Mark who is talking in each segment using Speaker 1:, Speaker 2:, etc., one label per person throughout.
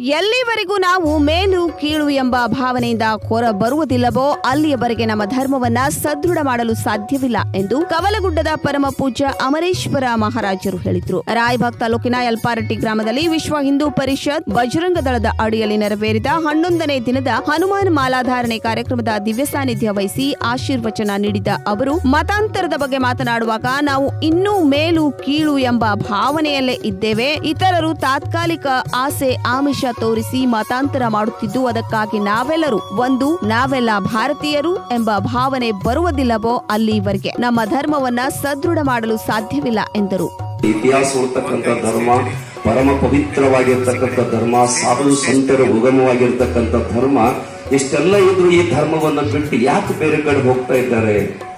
Speaker 1: ಎಲ್ಲಿವರೆಗೂ ನಾವು ಮೇಲು ಕೀಳು ಎಂಬ ಭಾವನೆಯಿಂದ ಹೊರ ಬರುವುದಿಲ್ಲವೋ ಅಲ್ಲಿಯವರೆಗೆ ನಮ್ಮ ಧರ್ಮವನ್ನ ಸದೃಢ ಮಾಡಲು ಸಾಧ್ಯವಿಲ್ಲ ಎಂದು ಕವಲಗುಡ್ಡದ ಪರಮ ಪೂಜ್ಯ ಅಮರೇಶ್ವರ ಮಹಾರಾಜರು ಹೇಳಿದರು ರಾಯಭಾಗ್ ತಾಲೂಕಿನ ಯಲ್ಪಾರಟ್ಟಿ ಗ್ರಾಮದಲ್ಲಿ ವಿಶ್ವ ಹಿಂದೂ ಪರಿಷತ್ ಬಜರಂಗ ದಳದ ಅಡಿಯಲ್ಲಿ ನೆರವೇರಿದ ಹನ್ನೊಂದನೇ ದಿನದ ಹನುಮಾನ್ ಮಾಲಾಧಾರಣೆ ಕಾರ್ಯಕ್ರಮದ ದಿವ್ಯ ಸಾನ್ನಿಧ್ಯ ವಹಿಸಿ ಆಶೀರ್ವಚನ ನೀಡಿದ ಅವರು ಮತಾಂತರದ ಬಗ್ಗೆ ಮಾತನಾಡುವಾಗ ನಾವು ಇನ್ನೂ ಮೇಲು ಕೀಳು ಎಂಬ ಭಾವನೆಯಲ್ಲೇ ಇದ್ದೇವೆ ಇತರರು ತಾತ್ಕಾಲಿಕ ಆಸೆ ಆಮಿಷ ತೋರಿಸಿ ಮತಾಂತರ ಮಾಡುತ್ತಿದ್ದು ಅದಕ್ಕಾಗಿ ನಾವೆಲ್ಲರೂ ಒಂದು ನಾವೆಲ್ಲ ಭಾರತೀಯರು ಎಂಬ ಭಾವನೆ ಬರುವುದಿಲ್ಲವೋ ಅಲ್ಲಿವರೆಗೆ ನಮ್ಮ ಧರ್ಮವನ್ನ ಸದೃಢ ಮಾಡಲು ಸಾಧ್ಯವಿಲ್ಲ ಎಂದರು
Speaker 2: ಇತಿಹಾಸ ಉಳ್ತಕ್ಕಂಥ ಧರ್ಮ ಪರಮ ಪವಿತ್ರವಾಗಿರ್ತಕ್ಕಂಥ ಧರ್ಮ ಸಾಧು ಸಂತರ ಉಗಮವಾಗಿರ್ತಕ್ಕಂಥ ಧರ್ಮ ಇಷ್ಟೆಲ್ಲ ಇದ್ರು ಈ ಧರ್ಮವನ್ನ ಬಿಟ್ಟು ಯಾಕೆ ಬೇರೆ ಕಡೆ ಹೋಗ್ತಾ ಇದ್ದಾರೆ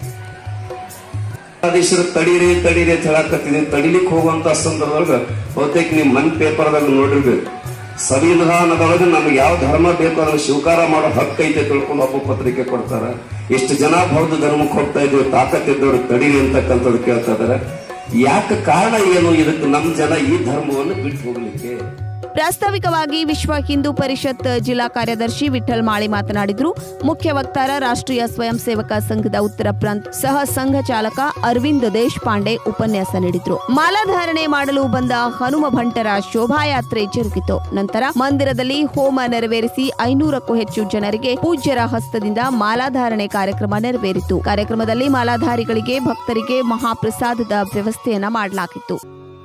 Speaker 2: ಆದೇಶರು ತಡೀರಿ ತಡೀರಿ ಅಂತ ಹೇಳಕತ್ತೀನಿ ತಡಿಲಿಕ್ಕೆ ಹೋಗುವಂತ ಸಂದರ್ಭದೊಳಗ ಬಹುತೇಕ ನೀವು ಮನ್ ಪೇಪರ್ದಾಗ ನೋಡಿರ್ಬೇಕು ಸಂವಿಧಾನದೊಳಗೆ ನಮ್ಗೆ ಯಾವ ಧರ್ಮ ಬೇಕು ಅದನ್ನ ಸ್ವೀಕಾರ ಮಾಡೋ ಹಕ್ಕು ಐತೆ ತಿಳ್ಕೊಂಡು ಒಬ್ಬ ಪತ್ರಿಕೆ ಕೊಡ್ತಾರ ಎಷ್ಟು ಜನ ಬೌದ್ಧ ಧರ್ಮಕ್ಕೆ ಹೋಗ್ತಾ ಇದ್ದೀವಿ ತಾಕತ್ತಿದ್ದವ್ರು ತಡೀರಿ ಅಂತಕ್ಕಂಥದ್ದು ಕೇಳ್ತಾ ಇದಾರೆ ಯಾಕೆ ಕಾರಣ ಏನು ಇದಕ್ಕೆ ನಮ್ಮ ಜನ ಈ ಧರ್ಮವನ್ನು ಬಿಟ್ಟು ಹೋಗ್ಲಿಕ್ಕೆ
Speaker 1: ಪ್ರಾಸ್ತಾವಿಕವಾಗಿ ವಿಶ್ವ ಹಿಂದೂ ಪರಿಷತ್ ಜಿಲ್ಲಾ ಕಾರ್ಯದರ್ಶಿ ವಿಠಲ್ ಮಾಳಿ ಮಾತನಾಡಿದ್ರು ಮುಖ್ಯ ವಕ್ತಾರ ರಾಷ್ಟ್ರೀಯ ಸ್ವಯಂ ಸೇವಕ ಸಂಘದ ಉತ್ತರ ಪ್ರಾಂತ್ ಸಹ ಸಂಘ ಚಾಲಕ ಅರವಿಂದ್ ದೇಶಪಾಂಡೆ ಉಪನ್ಯಾಸ ನೀಡಿದ್ರು ಮಾಲಾಧಾರಣೆ ಮಾಡಲು ಬಂದ ಹನುಮ ಭಂಟರ ಶೋಭಾಯಾತ್ರೆ ಜರುಗಿತು ನಂತರ ಮಂದಿರದಲ್ಲಿ ಹೋಮ ನೆರವೇರಿಸಿ ಐನೂರಕ್ಕೂ ಹೆಚ್ಚು ಜನರಿಗೆ ಪೂಜ್ಯರ ಹಸ್ತದಿಂದ ಮಾಲಾಧಾರಣೆ ಕಾರ್ಯಕ್ರಮ ನೆರವೇರಿತು ಕಾರ್ಯಕ್ರಮದಲ್ಲಿ ಮಾಲಾಧಾರಿಗಳಿಗೆ ಭಕ್ತರಿಗೆ ಮಹಾಪ್ರಸಾದದ ವ್ಯವಸ್ಥೆಯನ್ನ ಮಾಡಲಾಗಿತ್ತು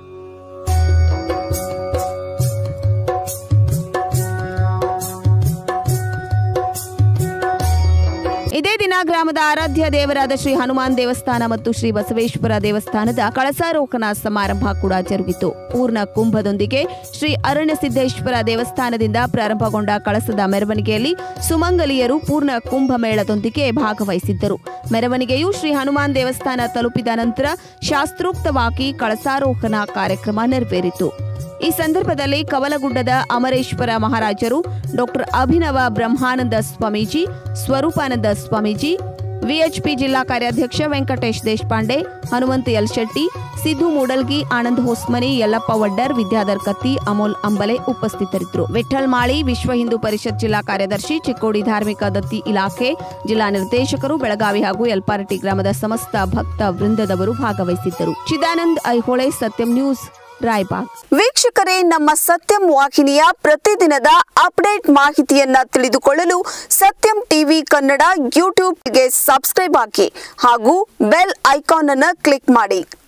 Speaker 1: ಇದೇ ದಿನ ಗ್ರಾಮದ ಆರಾಧ್ಯ ದೇವರಾದ ಶ್ರೀ ಹನುಮಾನ್ ದೇವಸ್ಥಾನ ಮತ್ತು ಶ್ರೀ ಬಸವೇಶ್ವರ ದೇವಸ್ಥಾನದ ಕಳಸಾರೋಹಣ ಸಮಾರಂಭ ಕೂಡ ಜರುಗಿತು ಪೂರ್ಣ ಕುಂಭದೊಂದಿಗೆ ಶ್ರೀ ಅರಣ್ಯ ಸಿದ್ದೇಶ್ವರ ದೇವಸ್ಥಾನದಿಂದ ಪ್ರಾರಂಭಗೊಂಡ ಕಳಸದ ಮೆರವಣಿಗೆಯಲ್ಲಿ ಸುಮಂಗಲಿಯರು ಪೂರ್ಣ ಕುಂಭಮೇಳದೊಂದಿಗೆ ಭಾಗವಹಿಸಿದ್ದರು ಮೆರವಣಿಗೆಯು ಶ್ರೀ ಹನುಮಾನ್ ದೇವಸ್ಥಾನ ತಲುಪಿದ ನಂತರ ಶಾಸ್ತ್ರೋಕ್ತವಾಗಿ ಕಳಸಾರೋಹಣ ಕಾರ್ಯಕ್ರಮ ನೆರವೇರಿತು ಈ ಸಂದರ್ಭದಲ್ಲಿ ಕವಲಗುಡ್ಡದ ಅಮರೇಶ್ವರ ಮಹಾರಾಜರು ಡಾಕ್ಟರ್ ಅಭಿನವ ಬ್ರಹ್ಮಾನಂದ ಸ್ವಾಮೀಜಿ ಸ್ವರೂಪಾನಂದ ಸ್ವಾಮೀಜಿ ವಿಎಚ್ಪಿ ಜಿಲ್ಲಾ ಕಾರ್ಯಾಧ್ಯಕ್ಷ ವೆಂಕಟೇಶ್ ದೇಶಪಾಂಡೆ ಹನುಮಂತ ಎಲ್ ಶೆಟ್ಟಿ ಸಿದ್ದು ಮೂಡಲ್ಗಿ ಆನಂದ್ ಹೊಸ್ಮನಿ ಯಲ್ಲಪ್ಪ ವಡ್ಡರ್ ವಿದ್ಯಾಧರ್ ಕತ್ತಿ ಅಮೋಲ್ ಅಂಬಲೆ ಉಪಸ್ಥಿತರಿದ್ದರು ವಿಠಲ್ ಮಾಳಿ ವಿಶ್ವ ಹಿಂದೂ ಪರಿಷತ್ ಜಿಲ್ಲಾ ಕಾರ್ಯದರ್ಶಿ ಚಿಕ್ಕೋಡಿ ಧಾರ್ಮಿಕ ದತ್ತಿ ಇಲಾಖೆ ಜಿಲ್ಲಾ ನಿರ್ದೇಶಕರು ಬೆಳಗಾವಿ ಹಾಗೂ ಯಲ್ಪಾರಟ್ಟಿ ಗ್ರಾಮದ ಸಮಸ್ತ ಭಕ್ತ ವೃಂದದವರು ಭಾಗವಹಿಸಿದ್ದರು ಚಿದಾನಂದ್ ಐಹೊಳೆ ಸತ್ಯಂ ನ್ಯೂಸ್ ರಾಯಬಾಗ್
Speaker 3: ವೀಕ್ಷಕರೇ ನಮ್ಮ ಸತ್ಯಂ ವಾಹಿನಿಯ ಪ್ರತಿದಿನದ ಅಪ್ಡೇಟ್ ಮಾಹಿತಿಯನ್ನ ತಿಳಿದುಕೊಳ್ಳಲು ಸತ್ಯಂ ಟಿವಿ ಕನ್ನಡ ಯೂಟ್ಯೂಬ್ಗೆ ಸಬ್ಸ್ಕ್ರೈಬ್ ಆಗಿ ಹಾಗೂ ಬೆಲ್ ಐಕಾನ್ ಅನ್ನು ಕ್ಲಿಕ್ ಮಾಡಿ